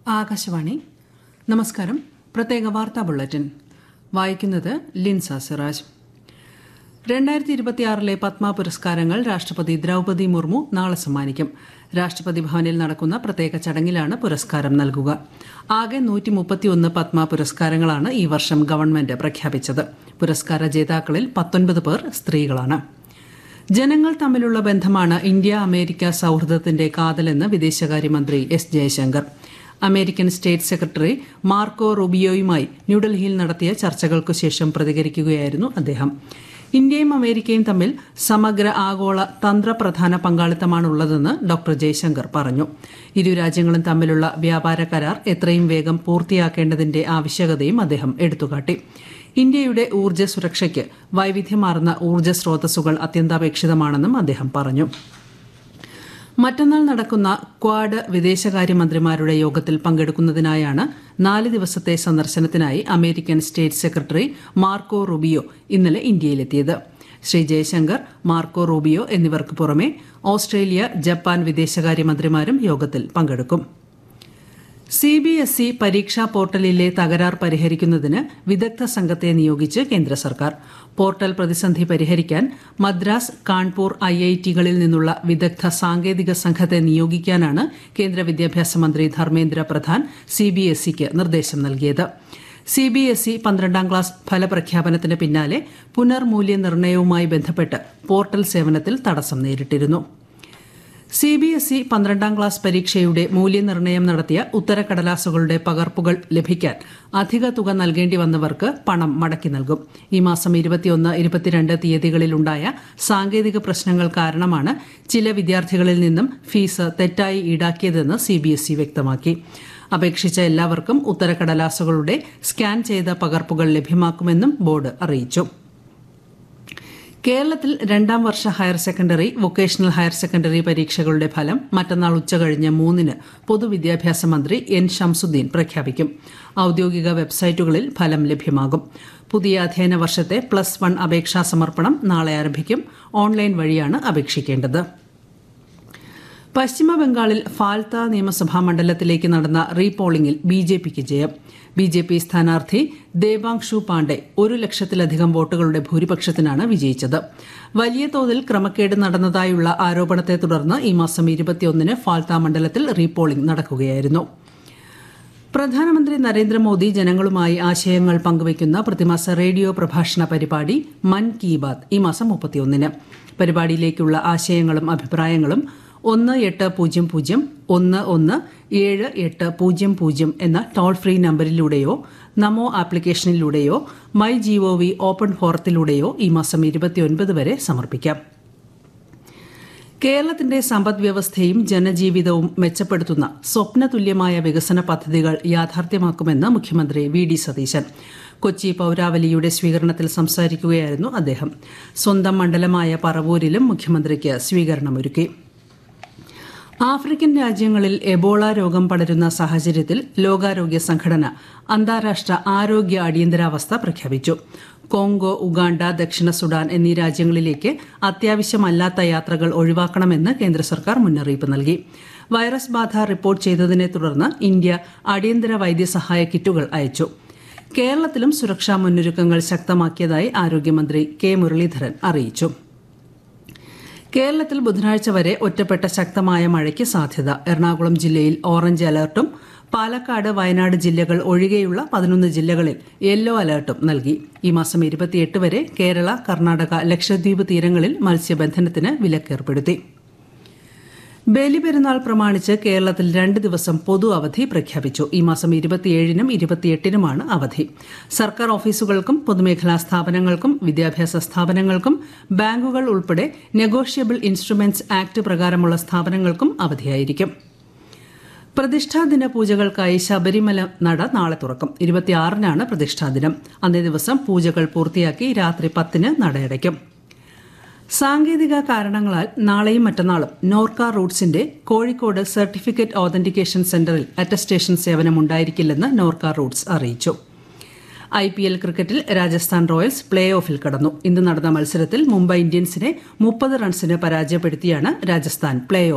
ആകാശവാണി നമസ്കാരം പ്രത്യേക വാർത്താ ബുള്ളറ്റിൻ വായിക്കുന്നത് ലിൻസ സിറാജ് രണ്ടായിരത്തി ഇരുപത്തിയാറിലെ പത്മ പുരസ്കാരങ്ങൾ രാഷ്ട്രപതി ദ്രൗപദി മുർമു നാളെ സമ്മാനിക്കും രാഷ്ട്രപതി ഭവനിൽ നടക്കുന്ന പ്രത്യേക ചടങ്ങിലാണ് പുരസ്കാരം നൽകുക ആകെ നൂറ്റി മുപ്പത്തിയൊന്ന് പത്മ പുരസ്കാരങ്ങളാണ് ഈ വർഷം ഗവൺമെന്റ് പ്രഖ്യാപിച്ചത് പുരസ്കാര ജേതാക്കളിൽ പത്തൊൻപത് പേർ സ്ത്രീകളാണ് ജനങ്ങൾ തമ്മിലുള്ള ബന്ധമാണ് ഇന്ത്യ അമേരിക്ക സൌഹൃദത്തിന്റെ കാതലെന്ന് വിദേശകാര്യമന്ത്രി S Jaishankar American state secretary Marco റുബിയോയുമായി ന്യൂഡൽഹിയിൽ നടത്തിയ ചർച്ചകൾക്കു ശേഷം പ്രതികരിക്കുകയായിരുന്നു അദ്ദേഹം ഇന്ത്യയും അമേരിക്കയും തമ്മിൽ സമഗ്ര ആഗോള തന്ത്രപ്രധാന പങ്കാളിത്തമാണുള്ളതെന്ന് ഡോക്ടർ ജയശങ്കർ പറഞ്ഞു ഇരു രാജ്യങ്ങളും തമ്മിലുള്ള വ്യാപാര കരാർ എത്രയും വേഗം പൂർത്തിയാക്കേണ്ടതിന്റെ ആവശ്യകതയും അദ്ദേഹം എടുത്തുകാട്ടി ഇന്ത്യയുടെ ഊർജ്ജ സുരക്ഷയ്ക്ക് വൈവിധ്യമാർന്ന ഊർജ്ജ സ്രോതസ്സുകൾ അത്യന്താപേക്ഷിതമാണെന്നും അദ്ദേഹം പറഞ്ഞു മറ്റന്നാൾ നടക്കുന്ന ക്വാഡ് വിദേശകാര്യമന്ത്രിമാരുടെ യോഗത്തിൽ പങ്കെടുക്കുന്നതിനായാണ് നാല് ദിവസത്തെ സന്ദർശനത്തിനായി American state secretary Marco Rubio ഇന്നലെ ഇന്ത്യയിലെത്തിയത് ശ്രീ ജയശങ്കർ മാർക്കോ റൂബിയോ എന്നിവർക്ക് പുറമെ ഓസ്ട്രേലിയ ജപ്പാൻ വിദേശകാര്യമന്ത്രിമാരും യോഗത്തിൽ പങ്കെടുക്കും സി ബി എസ് ഇ പരീക്ഷാ പോർട്ടലിലെ തകരാർ പരിഹരിക്കുന്നതിന് വിദഗ്ധ സംഘത്തെ നിയോഗിച്ച് കേന്ദ്ര സർക്കാർ പോർട്ടൽ പ്രതിസന്ധി പരിഹരിക്കാൻ മദ്രാസ് കാൺപൂർ ഐ ഐ ടികളിൽ നിന്നുള്ള വിദഗ്ധ സാങ്കേതിക സംഘത്തെ നിയോഗിക്കാനാണ് കേന്ദ്ര വിദ്യാഭ്യാസ മന്ത്രി Dharmendra Pradhan C B S ഇക്ക് നിർദ്ദേശം നൽകിയത് സി ബി എസ് ഇ പന്ത്രണ്ടാം ക്ലാസ് ഫലപ്രഖ്യാപനത്തിന് പിന്നാലെ പുനർമൂല്യനിർണ്ണയവുമായി ബന്ധപ്പെട്ട് പോർട്ടൽ സേവനത്തിൽ തടസ്സം നേരിട്ടിരുന്നു സി ബി എസ് ഇ പന്ത്രണ്ടാം ക്ലാസ് പരീക്ഷയുടെ മൂല്യനിർണ്ണയം നടത്തിയ ഉത്തരക്കടലാസുകളുടെ പകർപ്പുകൾ ലഭിക്കാൻ അധിക തുക നൽകേണ്ടി വന്നവർക്ക് പണം മടക്കി നൽകും ഈ മാസം ഇരുപത്തിയൊന്ന് ഇരുപത്തിരണ്ട് തീയതികളിലുണ്ടായ സാങ്കേതിക പ്രശ്നങ്ങൾ കാരണമാണ് ചില വിദ്യാർത്ഥികളിൽ നിന്നും ഫീസ് തെറ്റായി ഈടാക്കിയതെന്ന് സി ബി എസ് ഇ വ്യക്തമാക്കി അപേക്ഷിച്ച എല്ലാവർക്കും ഉത്തരക്കടലാസുകളുടെ സ്കാൻ ചെയ്ത പകർപ്പുകൾ ലഭ്യമാക്കുമെന്നും ബോർഡ് അറിയിച്ചു കേരളത്തിൽ രണ്ടാം വർഷ higher secondary vocational higher secondary പരീക്ഷകളുടെ ഫലം മറ്റന്നാൾ ഉച്ചകഴിഞ്ഞ് മൂന്നിന് പൊതുവിദ്യാഭ്യാസ മന്ത്രി എൻ ഷംസുദ്ദീൻ പ്രഖ്യാപിക്കും ഔദ്യോഗിക വെബ്സൈറ്റുകളിൽ ഫലം ലഭ്യമാകും പുതിയ അധ്യയന വർഷത്തെ പ്ലസ് വൺ അപേക്ഷാ സമർപ്പണം നാളെ ആരംഭിക്കും ഓൺലൈൻ വഴിയാണ് അപേക്ഷിക്കേണ്ടത് പശ്ചിമ ബംഗാളിൽ ഫാൽത്ത നിയമസഭാ മണ്ഡലത്തിലേക്ക് നടന്ന റീപോളിംഗിൽ ബി ജെ പിക്ക് ജയം ബി ജെ പി സ്ഥാനാർത്ഥി ദേവാങ്ഷു പാണ്ഡെ ഒരു ലക്ഷത്തിലധികം വോട്ടുകളുടെ ഭൂരിപക്ഷത്തിനാണ് വിജയിച്ചത് വലിയ തോതിൽ ക്രമക്കേട് നടന്നതായുള്ള ആരോപണത്തെ തുടർന്ന് ഈ മാസം ഇരുപത്തിയൊന്നിന് ഫാൽത്ത മണ്ഡലത്തിൽ റീപോളിംഗ് നടക്കുകയായിരുന്നു പ്രധാനമന്ത്രി നരേന്ദ്രമോദി ജനങ്ങളുമായി ആശയങ്ങൾ പങ്കുവയ്ക്കുന്ന പ്രതിമാസ റേഡിയോ പ്രഭാഷണ പരിപാടി മൻ കി ബാത് ഈ മാസം മുപ്പത്തിയൊന്നിന് പരിപാടിയിലേക്കുള്ള ആശയങ്ങളും അഭിപ്രായങ്ങളും ഒന്ന് എട്ട് പൂജ്യം പൂജ്യം ഒന്ന് ഒന്ന് ഏഴ് എട്ട് പൂജ്യം പൂജ്യം എന്ന ടോൾ ഫ്രീ നമ്പറിലൂടെയോ നമോ ആപ്ലിക്കേഷനിലൂടെയോ മൈ ജിഒവി ഓപ്പൺ ഫോറത്തിലൂടെയോ ഈ മാസം ഇരുപത്തിയൊൻപത് വരെ സമർപ്പിക്കാം കേരളത്തിന്റെ സമ്പദ് വ്യവസ്ഥയും ജനജീവിതവും മെച്ചപ്പെടുത്തുന്ന സ്വപ്നതുല്യമായ വികസന പദ്ധതികൾ യാഥാർത്ഥ്യമാക്കുമെന്ന് മുഖ്യമന്ത്രി വി ഡി സതീശൻ കൊച്ചി പൌരാവലിയുടെ സ്വീകരണത്തിൽ സംസാരിക്കുകയായിരുന്നു അദ്ദേഹം സ്വന്തം മണ്ഡലമായ പറവൂരിലും മുഖ്യമന്ത്രിക്ക് സ്വീകരണമൊരുക്കി ആഫ്രിക്കൻ രാജ്യങ്ങളിൽ എബോള രോഗം പടരുന്ന സാഹചര്യത്തിൽ ലോകാരോഗ്യ സംഘടന അന്താരാഷ്ട്ര ആരോഗ്യ അടിയന്തരാവസ്ഥ പ്രഖ്യാപിച്ചു കോങ്കോ ഉഗാണ്ട ദക്ഷിണ സുഡാൻ എന്നീ രാജ്യങ്ങളിലേക്ക് അത്യാവശ്യമല്ലാത്ത യാത്രകൾ ഒഴിവാക്കണമെന്ന് കേന്ദ്ര സർക്കാർ മുന്നറിയിപ്പ് നൽകി വൈറസ് ബാധ റിപ്പോർട്ട് ചെയ്തതിനെ തുടർന്ന് ഇന്ത്യ അടിയന്തര വൈദ്യസഹായ കിറ്റുകൾ അയച്ചു കേരളത്തിലും സുരക്ഷാ മുന്നൊരുക്കങ്ങൾ ശക്തമാക്കിയതായി ആരോഗ്യമന്ത്രി കെ മുരളീധരൻ അറിയിച്ചു കേരളത്തിൽ ബുധനാഴ്ച വരെ ഒറ്റപ്പെട്ട ശക്തമായ മഴയ്ക്ക് സാധ്യത എറണാകുളം ജില്ലയിൽ ഓറഞ്ച് അലർട്ടും പാലക്കാട് വയനാട് ജില്ലകൾ ഒഴികെയുള്ള പതിനൊന്ന് ജില്ലകളിൽ യെല്ലോ അലർട്ടും നൽകി ഈ മാസം ഇരുപത്തിയെട്ട് വരെ കേരള കർണാടക ലക്ഷദ്വീപ് തീരങ്ങളിൽ മത്സ്യബന്ധനത്തിന് വിലക്കേർപ്പെടുത്തി ബലിപെരുന്നാൾ പ്രമാണിച്ച് കേരളത്തിൽ രണ്ട് ദിവസം പൊതു അവധി പ്രഖ്യാപിച്ചു ഈ മാസം ഇരുപത്തിയേഴിനും ഇരുപത്തിയെട്ടിനുമാണ് അവധി സർക്കാർ ഓഫീസുകൾക്കും പൊതുമേഖലാ സ്ഥാപനങ്ങൾക്കും വിദ്യാഭ്യാസ സ്ഥാപനങ്ങൾക്കും ബാങ്കുകൾ ഉൾപ്പെടെ നെഗോഷ്യബിൾ ഇൻസ്ട്രുമെന്റ്സ് ആക്ട് പ്രകാരമുള്ള സ്ഥാപനങ്ങൾക്കും അവധിയായിരിക്കും പ്രതിഷ്ഠാദിന പൂജകൾക്കായി ശബരിമല നട നാളെ തുറക്കും ഇരുപത്തിയാറിനാണ് പ്രതിഷ്ഠാദിനം അന്നേ ദിവസം പൂജകൾ പൂർത്തിയാക്കി രാത്രി പത്തിന് നടയടയ്ക്കും സാങ്കേതിക കാരണങ്ങളാൽ നാളെയും മറ്റന്നാളും നോർക്ക റൂട്ട്സിന്റെ കോഴിക്കോട് സർട്ടിഫിക്കറ്റ് ഓതന്റിക്കേഷൻ സെന്ററിൽ അറ്റസ്റ്റേഷൻ സേവനം ഉണ്ടായിരിക്കില്ലെന്ന് നോർക്ക റൂട്ട്സ് അറിയിച്ചു ഐ പി എൽ ക്രിക്കറ്റിൽ രാജസ്ഥാൻ റോയൽസ് പ്ലേ ഓഫിൽ കടന്നു ഇന്ന് നടന്ന മത്സരത്തിൽ മുംബൈ ഇന്ത്യൻസിനെ മുപ്പത് റൺസിന് പരാജയപ്പെടുത്തിയാണ് രാജസ്ഥാൻ പ്ലേ